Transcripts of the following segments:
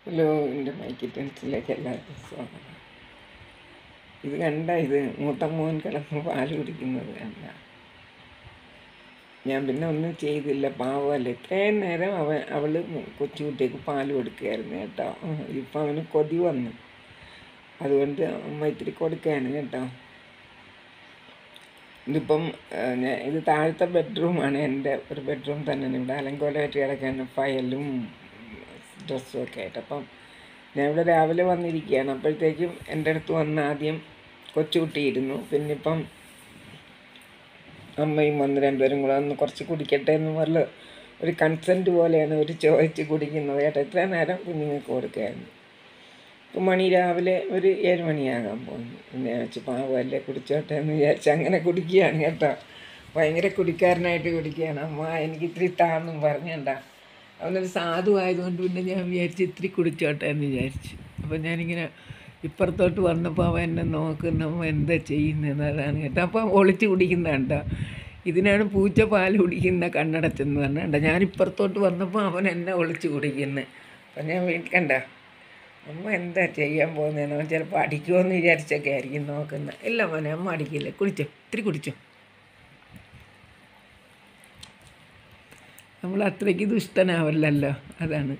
hello എൻ്റെ mic ടെൻസിലേക്ക് എല്ലാവർക്കും സ്വാഗതം ഇത് കണ്ട ഇത് മൂത്ത മോൻ കിടന്ന് പാല് കുടിക്കുന്നത് കണ്ട ഞാൻ പിന്നെ ഒന്നും ചെയ്തില്ല പാവമല്ലേ ഇത്രയും നേരം അവൻ അവൾ കൊച്ചുകുട്ടിക്ക് പാല് കൊടുക്കുകയായിരുന്നു കേട്ടോ ഇപ്പം അവന് കൊതി വന്നു അതുകൊണ്ട് അമ്മ ഇത്തിരി കൊടുക്കുകയാണ് കേട്ടോ ഇതിപ്പം ആ, ഞാൻ ഇത് താഴത്തെ ബെഡ്റൂമാണ് എൻ്റെ ഒരു ബെഡ്റൂം തന്നെ ഇവിടെ അലങ്കോലമായിട്ട് കിടക്കാണ് ഫയലും ഡ്രസ്സും ഒക്കെ ആയിട്ട് അപ്പം ഞാൻ ഇവിടെ രാവിലെ വന്നിരിക്കുകയാണ് അപ്പോഴത്തേക്കും എൻ്റെ അടുത്ത് വന്ന് ആദ്യം കൊച്ചുകുട്ടി ഇരുന്നു പിന്നെ ഇപ്പം അമ്മയും വന്ന് രണ്ടുപേരും കൂടെ ഒന്ന് കുറച്ച് കുടിക്കട്ടെ എന്ന് പറഞ്ഞ ഒരു കൺസെൻറ്റ് പോലെയാണ് അവർ ചോദിച്ച് കുടിക്കുന്നത് കേട്ടോ ഇത്രയും നേരം കുഞ്ഞുങ്ങൾക്ക് കൊടുക്കുകയായിരുന്നു ഇപ്പം മണി രാവിലെ ഒരു ഏഴ് മണിയാകാൻ പോകുന്നു പിന്നെ ഞാൻ വെച്ച് പാവമല്ലേ കുടിച്ചോട്ടെ എന്ന് വിചാരിച്ച് അങ്ങനെ കുടിക്കുകയാണ് കേട്ടോ ഭയങ്കര കുടിക്കാരനായിട്ട് കുടിക്കുകയാണ് അമ്മ എനിക്ക് ഇത്തിരി താന്നും പറഞ്ഞണ്ട അവനൊരു സാധു ആയതുകൊണ്ട് പിന്നെ ഞാൻ വിചാരിച്ച് ഇത്തിരി കുടിച്ചോട്ടെ എന്ന് വിചാരിച്ചു അപ്പം ഞാനിങ്ങനെ ഇപ്പുറത്തോട്ട് വന്നപ്പോൾ അവൻ എന്നെ നോക്കുന്ന അവൻ എന്താ ചെയ്യുന്നത് അതാണ് കേട്ടോ അപ്പം ഒളിച്ച് കുടിക്കുന്ന കണ്ടോ ഇതിനാണ് പൂച്ച പാൽ കുടിക്കുന്ന കണ്ണടച്ചെന്ന് പറഞ്ഞ ഞാൻ ഇപ്പുറത്തോട്ട് വന്നപ്പോൾ അവൻ എന്നെ ഒളിച്ച് കുടിക്കുന്നത് അപ്പം ഞാൻ വീട്ടിൽ കണ്ട അമ്മ എന്താ ചെയ്യാൻ പോകുന്നതെന്ന് അവൻ ചിലപ്പോൾ അടിക്കുമെന്ന് വിചാരിച്ചൊക്കെ ആയിരിക്കും നോക്കുന്നത് ഇല്ല മോനെ അമ്മ അടിക്കില്ല കുടിച്ചോ ഇത്തിരി കുടിച്ചോ നമ്മൾ അത്രയ്ക്ക് ദുഷ്ടനാവല്ലല്ലോ അതാണ്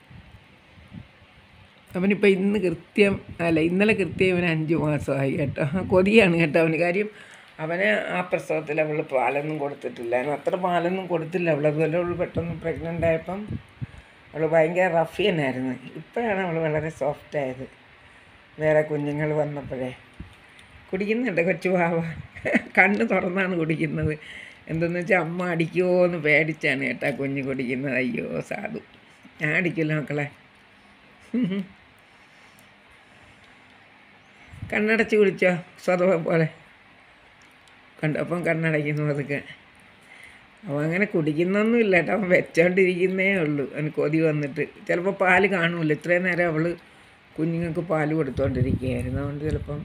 അവനിപ്പോൾ ഇന്ന് കൃത്യം അല്ല ഇന്നലെ കൃത്യം ഇവന് അഞ്ച് മാസമായി കേട്ടോ കൊതിയാണ് കേട്ടോ അവന് കാര്യം അവന് ആ പ്രസവത്തിൽ അവൾ പാലൊന്നും കൊടുത്തിട്ടില്ല അവന് അത്ര പാലൊന്നും കൊടുത്തില്ല അവൾ അതുപോലെ അവൾ പെട്ടെന്ന് പ്രഗ്നൻ്റ് ആയപ്പം അവൾ ഭയങ്കര റഫിയനായിരുന്നു ഇപ്പോഴാണ് അവൾ വളരെ സോഫ്റ്റ് ആയത് വേറെ കുഞ്ഞുങ്ങൾ വന്നപ്പോഴേ കുടിക്കുന്നുണ്ട് കൊച്ചു പാവ കണ്ണ് തുറന്നാണ് കുടിക്കുന്നത് എന്തെന്ന് വെച്ചാൽ അമ്മ അടിക്കുമോ എന്ന് പേടിച്ചാണ് കേട്ടാ കുഞ്ഞ് കുടിക്കുന്നത് അയ്യോ സാധു ഞാൻ അടിക്കില്ല മക്കളെ കണ്ണടച്ച് കുടിച്ചോ സ്വതവ പോലെ കണ്ടപ്പം കണ്ണടയ്ക്കുന്നു അതൊക്കെ അവൻ അങ്ങനെ കുടിക്കുന്നൊന്നുമില്ല കേട്ടോ അവൻ വെച്ചോണ്ടിരിക്കുന്നേ ഉള്ളൂ അവന് കൊതി വന്നിട്ട് ചിലപ്പോൾ പാല് കാണൂല ഇത്രയും നേരം അവൾ കുഞ്ഞുങ്ങൾക്ക് പാല് കൊടുത്തോണ്ടിരിക്കുകയായിരുന്നു അതുകൊണ്ട് ചിലപ്പം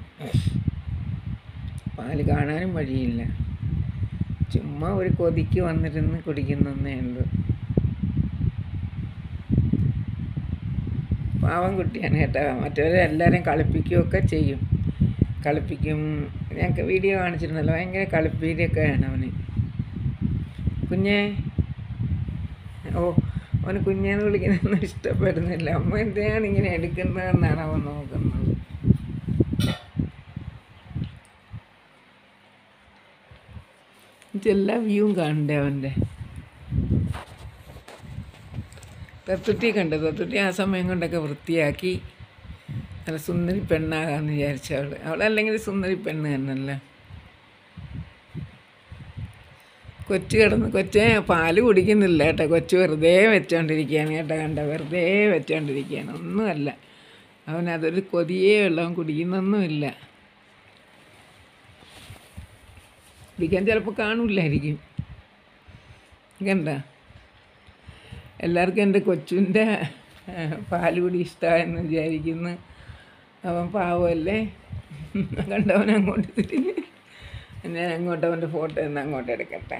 പാല് കാണാനും വഴിയില്ല ചുമ്മാ ഒരു കൊതിക്ക് വന്നിരുന്ന് കുടിക്കുന്നേ ഉള്ളൂ പാവം കുട്ടിയാണ് കേട്ടോ മറ്റവരെ എല്ലാവരെയും കളിപ്പിക്കുകയൊക്കെ ചെയ്യും കളിപ്പിക്കും ഞങ്ങൾക്ക് വീഡിയോ കാണിച്ചിരുന്നല്ലോ ഭയങ്കര കളിപ്പീരൊക്കെയാണ് അവന് കുഞ്ഞേ ഓ അവന് കുഞ്ഞേന്ന് വിളിക്കുന്നതൊന്നും ഇഷ്ടപ്പെടുന്നില്ല അമ്മ എന്തിനാണ് ഇങ്ങനെ എടുക്കുന്നതെന്നാണ് അവൻ നോക്കുന്നത് എല്ലാ വ്യൂവും കാണണ്ടേ അവൻ്റെ തത്തുട്ടി കണ്ട് തത്തുട്ടി ആ സമയം കൊണ്ടൊക്കെ വൃത്തിയാക്കി നല്ല സുന്ദരി പെണ്ണാകാമെന്ന് വിചാരിച്ച അവൾ അവളല്ലെങ്കിൽ സുന്ദരി പെണ്ണ് തന്നെയല്ല കൊച്ചു കിടന്ന് കൊച്ചെ പാല് കുടിക്കുന്നില്ല കേട്ടോ കൊച്ചു വെറുതെ വെച്ചോണ്ടിരിക്കുകയാണ് കേട്ടോ കണ്ട വെറുതെ വെച്ചോണ്ടിരിക്കുകയാണ് ഒന്നുമല്ല അവൻ അതൊരു കൊതിയേ ഉള്ളൂ അവൻ കുടിക്കുന്നൊന്നുമില്ല കുടിക്കാൻ ചിലപ്പോൾ കാണൂലായിരിക്കും കണ്ട എല്ലാവർക്കും എൻ്റെ കൊച്ചുൻ്റെ പാല് കൂടി ഇഷ്ടമായെന്ന് വിചാരിക്കുന്നു അവൻ പാവമല്ലേ കണ്ടവൻ അങ്ങോട്ട് തിരിഞ്ഞ് ഞാൻ അങ്ങോട്ട് അവൻ്റെ ഫോട്ടോ ഒന്ന് അങ്ങോട്ട് എടുക്കട്ടെ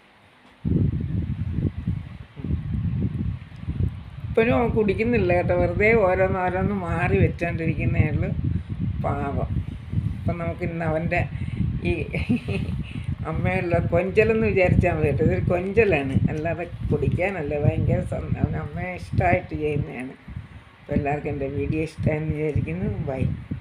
ഇപ്പോഴും അവൻ കുടിക്കുന്നില്ല കേട്ടോ വെറുതെ ഓരോന്ന് ഓരോന്ന് മാറി വെച്ചോണ്ടിരിക്കുന്നേ ഉള്ളൂ പാവം അപ്പം നമുക്ക് ഇന്ന് അവൻ്റെ ഈ അമ്മയുള്ള കൊഞ്ചലെന്ന് വിചാരിച്ചാൽ മതി കേട്ടോ ഇതൊരു കൊഞ്ചലാണ് അല്ലാതെ കുടിക്കാനല്ല ഭയങ്കര സം- അവന് അമ്മയെ ഇഷ്ടമായിട്ട് ചെയ്യുന്നതാണ് അപ്പോൾ എല്ലാവർക്കും എൻ്റെ വീഡിയോ ഇഷ്ടമായെന്ന് വിചാരിക്കുന്നു ബൈ